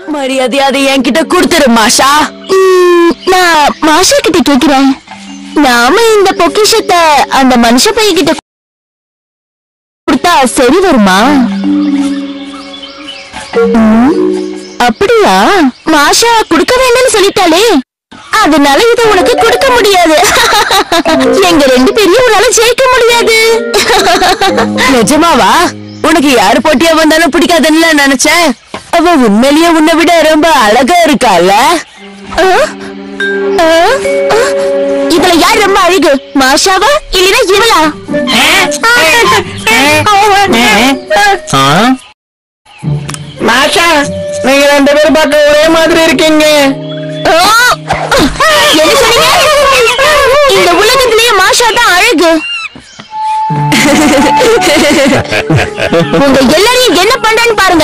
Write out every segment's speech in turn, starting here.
மரியாதை அதை என்கிட்ட கொடுத்துரு மாஷா ம், நான் மாஷா கிட்ட கேக்குறேன் நாம இந்த பொக்கிஷத்தை அந்த மனுஷ பையன் கிட்ட கொடுத்தா சரி வருமா ம், அப்படியா மாஷா கொடுக்க வேண்டாம்னு சொல்லிட்டாளே அதனால இதை உனக்கு கொடுக்க முடியாது எங்க ரெண்டு பேரையும் உன்னால ஜெயிக்க முடியாது நிஜமாவா உனக்கு யாரு போட்டியா வந்தாலும் பிடிக்காதுன்னு நினைச்சேன் அவ உண்மையிலேயே உன்னை விட ரொம்ப அழகா இருக்கால ஆ? ஆ? ஆ? இதுல யார் ரொம்ப அழகு மாஷாவா இல்லனா இவளா மாஷா நீங்க ரெண்டு பேரும் பார்க்க ஒரே மாதிரி இருக்கீங்க ஆ! என்ன சொன்னீங்க இந்த உலகத்திலேயே மாஷா தான் அழகு உங்க எல்லாரையும் என்ன பண்றேன்னு பாருங்க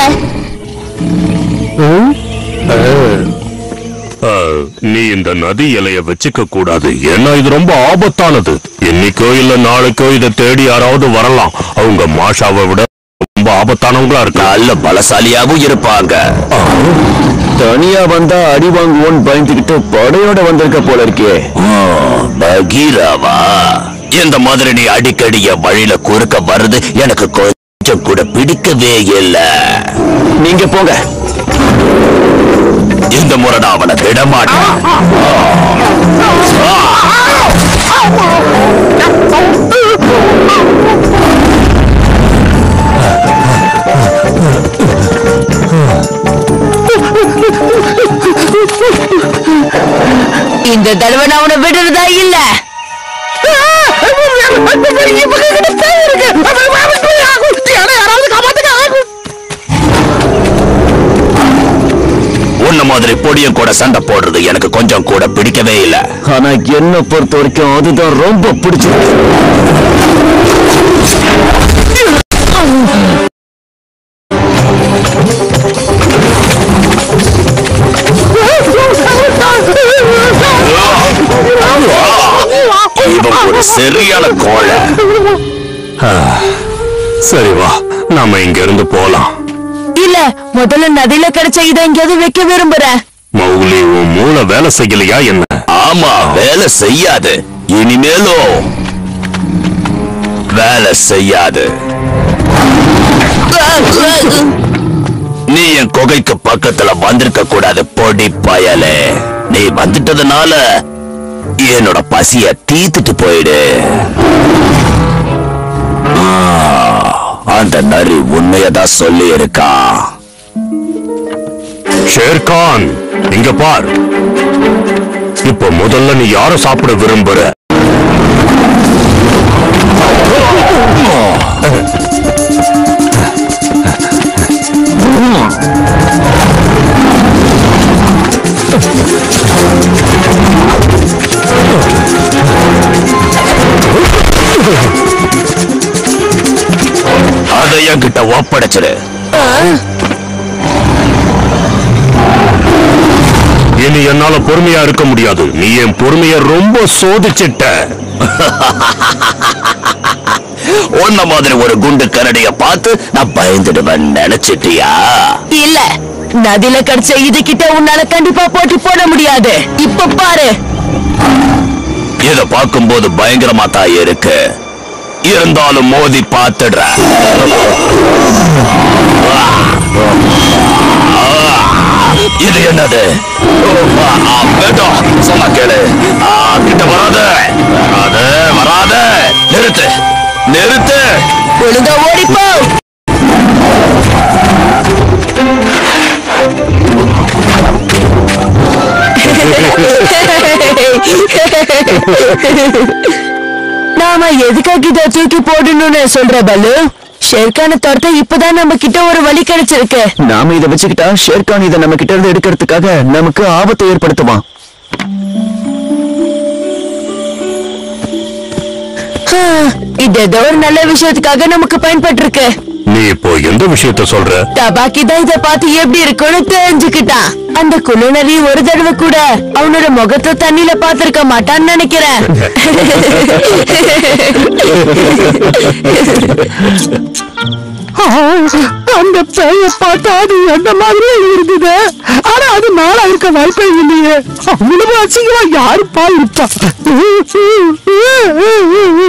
அஹ், நீ இந்த நதி இலைய வச்சுக்க கூடாது ஏன்னா இது ரொம்ப ஆபத்தானது இன்னைக்கோ இல்ல நாளைக்கோ இதை தேடி யாராவது வரலாம் அவங்க மாஷாவை விட ரொம்ப ஆபத்தானவங்களா இருக்கா நல்ல பலசாலியாகவும் இருப்பாங்க தனியா வந்தா அடி வாங்குவோன்னு பயந்துகிட்டு படையோட வந்திருக்க போல இருக்கே பகீராவா இந்த மாதிரி நீ அடிக்கடி என் வழியில குறுக்க வர்றது எனக்கு கொஞ்சம் கூட பிடிக்கவே இல்ல நீங்க போங்க இந்த முறை நான் அவனை விட மாட்டேன் இந்த தடவை நான் உன்னை விடுறதா இல்ல உன்ன மாதிரி பொடியும் கூட சண்டை போடுறது எனக்கு கொஞ்சம் கூட பிடிக்கவே இல்ல ஆனா என்ன பொறுத்த வரைக்கும் அதுதான் ரொம்ப பிடிச்சிருக்கு இவன் ஒரு சரியான கோழை சரி வா நாம இங்க இருந்து போலாம் இல்ல முதல்ல நதியில கிடைச்ச இதை எங்கேயாவது வைக்க விரும்புறேன் மௌலி உன் மூளை வேலை செய்யலையா என்ன ஆமா வேலை செய்யாது இனிமேலும் வேலை செய்யாது நீ என் குகைக்கு பக்கத்துல வந்திருக்க கூடாது பொடி பயலே நீ வந்துட்டதுனால என்னோட பசிய தீத்துட்டு போயிடு ஆ, அந்த நரி உண்மையதான் சொல்லி இருக்கா ஷேர்கான் இங்க பார் இப்ப முதல்ல நீ யார சாப்பிட விரும்புற அதை என்கிட்ட ஒப்படைச்சிடு இனி என்னால பொறுமையா இருக்க முடியாது நீ என் பொறுமைய ரொம்ப சோதிச்சிட்ட உன்ன மாதிரி ஒரு குண்டு கரடிய பார்த்து நான் பயந்துடுவேன் நினைச்சிட்டியா இல்ல நதியில கிடைச்ச இது கிட்ட உன்னால கண்டிப்பா போட்டி போட முடியாது இப்ப பாரு இத பார்க்கும்போது பயங்கரமா தான் இருக்கு இருந்தாலும் மோதி பார்த்துடுறேன் இது என்னது ஆ, ஆ, வேண்டாம் சொன்னா கேளு ஆ, கிட்ட வராத வராத வராத நிறுத்து நிறுத்து ஒழுங்கா ஓடிப்போ நாம எதுக்காக இத தூக்கி போடணும்னு சொல்ற பலு ஷேர்கான துரத்த இப்பதான் நம்ம கிட்ட ஒரு வழி கிடைச்சிருக்கு நாம இதை வச்சுக்கிட்டா ஷேர்கான் இதை நம்ம கிட்ட இருந்து எடுக்கிறதுக்காக நமக்கு ஆபத்தை ஏற்படுத்துவான் ஹம், இது ஏதோ ஒரு நல்ல விஷயத்துக்காக நமக்கு பயன்பட்டு இருக்கு நீ இப்போ எந்த விஷயத்த சொல்ற தபாக்கி தான் இத பார்த்து எப்படி இருக்குன்னு தெரிஞ்சுக்கிட்டான் அந்த குழுநரி ஒரு தடவை கூட அவனோட முகத்தை தண்ணியில பாத்திருக்க மாட்டான்னு நினைக்கிறேன் அந்த பேய பார்த்தா அது என்ன மாதிரியே இருந்தது ஆனா அது நாளா இருக்க வாய்ப்பே இல்லையே அவ்வளவு அசிங்கமா யாருப்பா இருப்பா